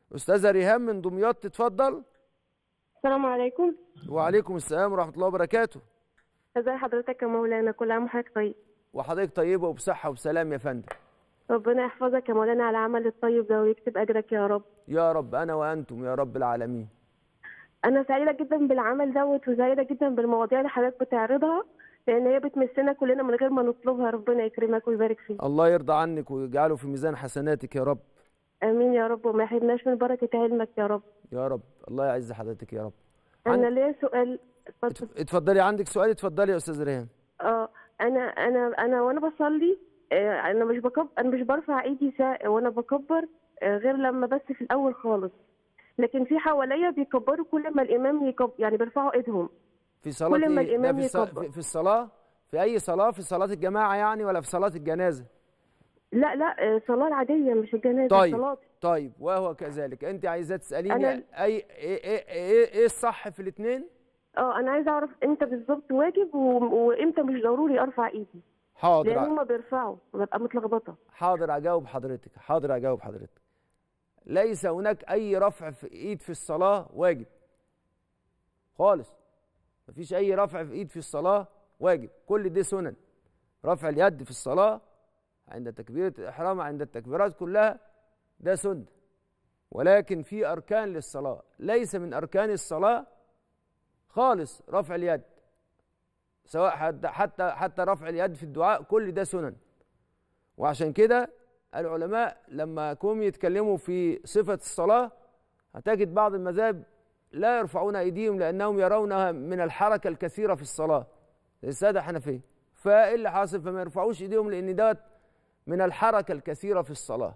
استاذه ريهام من دمياط تتفضل السلام عليكم وعليكم السلام ورحمه الله وبركاته ازي حضرتك يا مولانا كل عام وحضرتك طيب وحضرتك طيبه وبصحه وبسلام يا فندم ربنا يحفظك يا مولانا على العمل الطيب ده ويكتب اجرك يا رب يا رب انا وانتم يا رب العالمين انا سعيده جدا بالعمل دوت وسعيده جدا بالمواضيع اللي حضرتك بتعرضها لان هي بتمسنا كلنا من غير ما نطلبها ربنا يكرمك ويبارك فيك الله يرضى عنك ويجعله في ميزان حسناتك يا رب امين يا رب وما يحرمناش من بركه علمك يا رب يا رب الله يعز حضرتك يا رب انا عن- ليا سؤال اتفضل. اتف- اتفضلي عندك سؤال اتفضلي يا استاذ ريهام اه انا انا انا وانا بصلي آه، انا مش بكبر انا مش برفع ايدي سا... وانا بكبر آه، غير لما بس في الاول خالص لكن في حواليا بيكبروا كل ما الامام يكبر يعني بيرفعوا ايدهم في صلاه كل ما إيه؟ لا، الإمام في, الص- يكبر. في, في الصلاه في اي صلاه في صلاه الجماعه يعني ولا في صلاه الجنازه لا لا آه، صلاه العاديه مش الجنازه طيب صلاه طيب وهو كذلك انت عايزاه تساليني أنا- اي ايه ايه ايه, إيه الصح في الاثنين اه انا عايزه اعرف امتى بالظبط واجب و... وامتى مش ضروري ارفع ايدي حاضر لان ع- هما بيرفعوا ببقى متلخبطه حاضر اجاوب حضرتك حاضر اجاوب حضرتك ليس هناك اي رفع في ايد في الصلاه واجب خالص مفيش اي رفع في ايد في الصلاه واجب كل دي سنن رفع اليد في الصلاه عند تكبيره الاحرام عند التكبيرات كلها ده سنه ولكن في اركان للصلاه ليس من اركان الصلاه خالص رفع اليد سواء حتى حتى حتى رفع اليد في الدعاء كل ده سنن وعشان كده العلماء لما كانوا يتكلموا في صفة الصلاة هتجد بعض المذاهب لا يرفعون أيديهم لأنهم يرونها من الحركة الكثيرة في الصلاة زي السادة حنفية فإيه اللي حاصل فما يرفعوش إيديهم لأن دوت من الحركة الكثيرة في الصلاة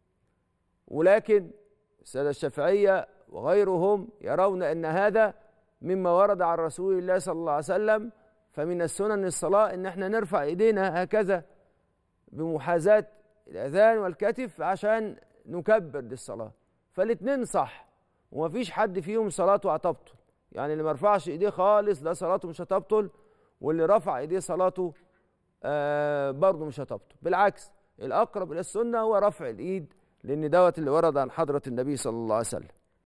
ولكن السادة الشافعية وغيرهم يرون أن هذا مما ورد عن رسول الله صلى الله عليه وسلم فمن السنن الصلاة إن احنا نرفع إيدينا هكذا بمحاذاة الأذان والكتف عشان نكبر للصلاة فالاتنين صح ومفيش حد فيهم صلاته هتبطل يعني اللي ما رفعش ايديه خالص ده صلاته مش هتبطل واللي رفع ايديه صلاته آه برضه مش هتبطل بالعكس الأقرب إلى السنة هو رفع الإيد لأن دوت اللي ورد عن حضرة النبي صلى الله عليه وسلم